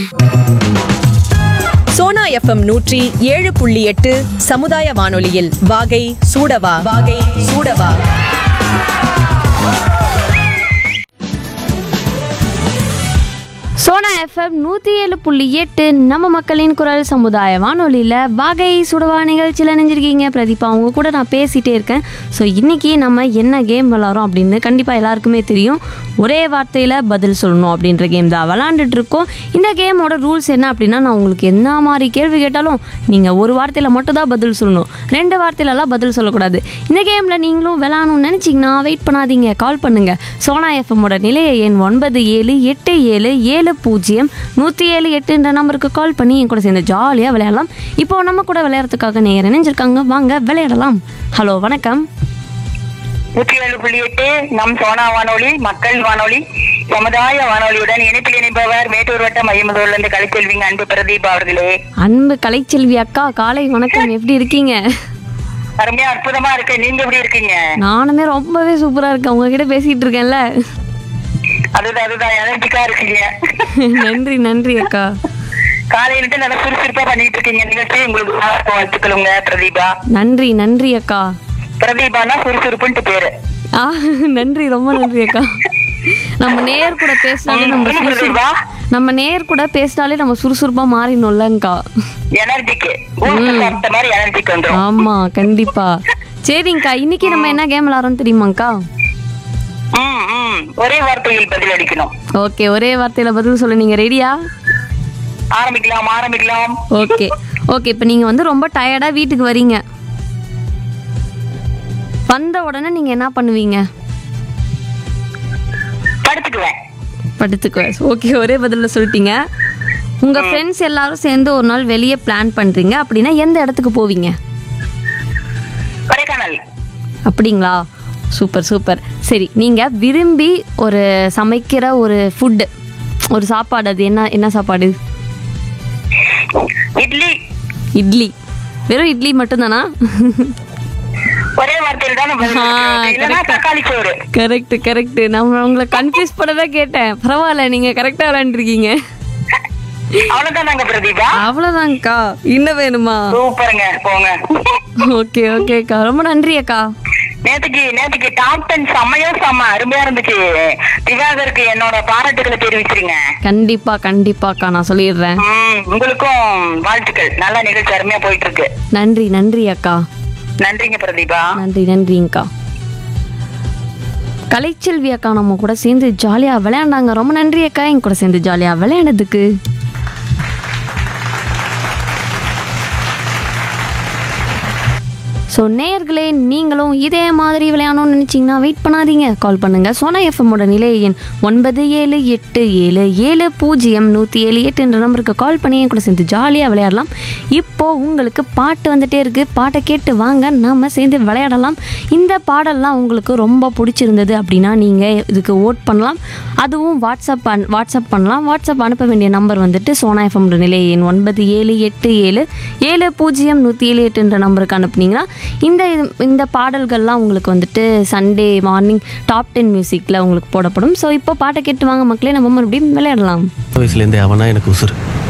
Sona FM நூற்றி ஏழு புள்ளி எட்டு சமுதாய வானொலியில் வாகை சூடவா வாகை சூடவா சோனா எஃப்எம் நூற்றி ஏழு புள்ளி எட்டு நம்ம மக்களின் குரல் சமுதாய வானொலியில் வாகை சுடவா நிகழ்ச்சியில் நினைஞ்சிருக்கீங்க பிரதீபா அவங்க கூட நான் பேசிகிட்டே இருக்கேன் ஸோ இன்றைக்கி நம்ம என்ன கேம் விளாட்றோம் அப்படின்னு கண்டிப்பாக எல்லாருக்குமே தெரியும் ஒரே வார்த்தையில் பதில் சொல்லணும் அப்படின்ற கேம் தான் விளாண்டுட்டு இருக்கோம் இந்த கேமோட ரூல்ஸ் என்ன அப்படின்னா நான் உங்களுக்கு என்ன மாதிரி கேள்வி கேட்டாலும் நீங்கள் ஒரு வார்த்தையில் மட்டும் தான் பதில் சொல்லணும் ரெண்டு வார்த்தையிலலாம் பதில் சொல்லக்கூடாது இந்த கேமில் நீங்களும் விளாடணும்னு நினச்சிங்கன்னா வெயிட் பண்ணாதீங்க கால் பண்ணுங்கள் சோனா எஃப்எம்மோட நிலைய எண் ஒன்பது ஏழு எட்டு ஏழு ஏழு பூஜ்ஜியம் நூற்றி ஏழு எட்டுன்ற நம்பருக்கு கால் பண்ணி என் கூட சேர்ந்து ஜாலியாக விளையாடலாம் இப்போ நம்ம கூட விளையாடுறதுக்காக நேரம் இணைஞ்சிருக்காங்க வாங்க விளையாடலாம் ஹலோ வணக்கம் நூற்றி ஏழு புள்ளி எட்டு நம் சோனா வானொலி மக்கள் வானொலி சமுதாய வானொலியுடன் இணைப்பில் இணைப்பவர் மேட்டூர் வட்டம் மையமுதூர்ல இருந்து கலைச்செல்விங்க அன்பு பிரதீப் அவர்களே அன்பு கலைச்செல்வி அக்கா காலை வணக்கம் எப்படி இருக்கீங்க அருமையா அற்புதமா இருக்கு நீங்க எப்படி இருக்கீங்க நானுமே ரொம்பவே சூப்பராக இருக்கேன் உங்ககிட்ட பேசிகிட்டு இருக்கேன்ல அதுதான் அதுதான் எனர்ஜிக்கா இருக்கீங்க நன்றி நன்றி அக்கா காலையிலிட்டு நல்லா சுறுசுறுப்பா பண்ணிட்டு இருக்கீங்க நிகழ்ச்சி உங்களுக்கு வாழ்த்துக்களுங்க பிரதீபா நன்றி நன்றி அக்கா பிரதீபானா சுறுசுறுப்புன்ட்டு பேரு ஆ நன்றி ரொம்ப நன்றி அக்கா நம்ம நேர் கூட பேசினாலே நம்ம என்ன சுறுசுறு பிரதீபா நம்ம நேர் கூட பேசினாலே நம்ம சுறுசுறுப்பா மாறினோம்லங்கக்கா எனர்ஜிக்கு சாப்பிட்ட மாதிரி எனர்ஜிக்கு வந்துரும் ஆமா கண்டிப்பா சரிங்கக்கா இன்னைக்கு நம்ம என்ன கேம் விளாட்றோம் தெரியுமாங்க்கா ம், ம். ஒரே வார்த்தையில் பதில் அளிக்கணும் ஓகே ஒரே வார்த்தையில பதில் சொல்ல நீங்க ரெடியா ஆரம்பிக்கலாம் ஆரம்பிக்கலாம் ஓகே ஓகே இப்போ நீங்க வந்து ரொம்ப டயர்டா வீட்டுக்கு வரீங்க வந்த உடனே நீங்க என்ன பண்ணுவீங்க படுத்துக்குவேன் படுத்துக்குவேன் ஓகே ஒரே பதில்ல சொல்லிட்டீங்க உங்க ஃப்ரெண்ட்ஸ் எல்லாரும் சேர்ந்து ஒரு நாள் வெளியே பிளான் பண்றீங்க அப்படின்னா எந்த இடத்துக்கு போவீங்க கொடைக்கானல் அப்படிங்களா சூப்பர் சூப்பர் சரி நீங்க விரும்பி ஒரு சமைக்கிற ஒரு ஃபுட்டு ஒரு சாப்பாடு அது என்ன என்ன சாப்பாடு இட்லி இட்லி வெறும் இட்லி மட்டும்தானா ஒரே வார்த்தையில் தான் பதில் ஆ, இருக்கு. இல்லைன்னா correct. தக்காளி சோறு கரெக்ட் கரெக்ட் நான் உங்களை கன்ஃபியூஸ் பண்ண தான் கேட்டேன் பரவாயில்ல நீங்க கரெக்டா விளையாண்டுருக்கீங்க அவ்வளவுதான் நாங்க பிரதீபா அவ்வளோதான்க்கா இன்னும் வேணுமா சூப்பருங்க போங்க ஓகே ஓகேக்கா ரொம்ப நன்றி அக்கா நேத்துக்கு நேத்துக்கு டாப் டென் செம்மையோ செம்ம அருமையா இருந்துச்சு திவாகருக்கு என்னோட பாராட்டுகளை தெரிவிச்சிருங்க கண்டிப்பா கண்டிப்பாக்கா நான் சொல்லிடுறேன் ம், உங்களுக்கும் வாழ்த்துக்கள் நல்ல நிகழ்ச்சி அருமையா போயிட்டு இருக்கு நன்றி நன்றி அக்கா நன்றிங்க பிரதீபா நன்றி நன்றிங்கக்கா கலைச்செல்வி அக்கா நம்ம கூட சேர்ந்து ஜாலியாக விளையாண்டாங்க ரொம்ப நன்றி அக்கா என் கூட சேர்ந்து ஜாலியாக விளையாண்டதுக்கு ஸோ நேயர்களே நீங்களும் இதே மாதிரி விளையாடணும்னு நினச்சிங்கன்னா வெயிட் பண்ணாதீங்க கால் பண்ணுங்கள் சோனா எஃப்எம்மோட நிலைய எண் ஒன்பது ஏழு எட்டு ஏழு ஏழு பூஜ்ஜியம் நூற்றி ஏழு எட்டு என்ற நம்பருக்கு கால் பண்ணி என் கூட சேர்ந்து ஜாலியாக விளையாடலாம் இப்போது உங்களுக்கு பாட்டு வந்துட்டே இருக்குது பாட்டை கேட்டு வாங்க நம்ம சேர்ந்து விளையாடலாம் இந்த பாடல்லாம் உங்களுக்கு ரொம்ப பிடிச்சிருந்தது அப்படின்னா நீங்கள் இதுக்கு ஓட் பண்ணலாம் அதுவும் வாட்ஸ்அப் பண் வாட்ஸ்அப் பண்ணலாம் வாட்ஸ்அப் அனுப்ப வேண்டிய நம்பர் வந்துட்டு சோனா எஃப்எம்மோட நிலைய எண் ஒன்பது ஏழு எட்டு ஏழு ஏழு பூஜ்ஜியம் நூற்றி ஏழு எட்டுன்ற நம்பருக்கு அனுப்புனீங்கன்னா இந்த இந்த பாடல்கள்லாம் உங்களுக்கு வந்துட்டு சண்டே மார்னிங் டாப் டென் மியூசிக்கில் உங்களுக்கு போடப்படும் ஸோ இப்போ பாட்டை கேட்டு வாங்க மக்களே நம்ம மறுபடியும் விளையாடலாம் வயசுலேருந்தே அவனா எனக்கு உசுறு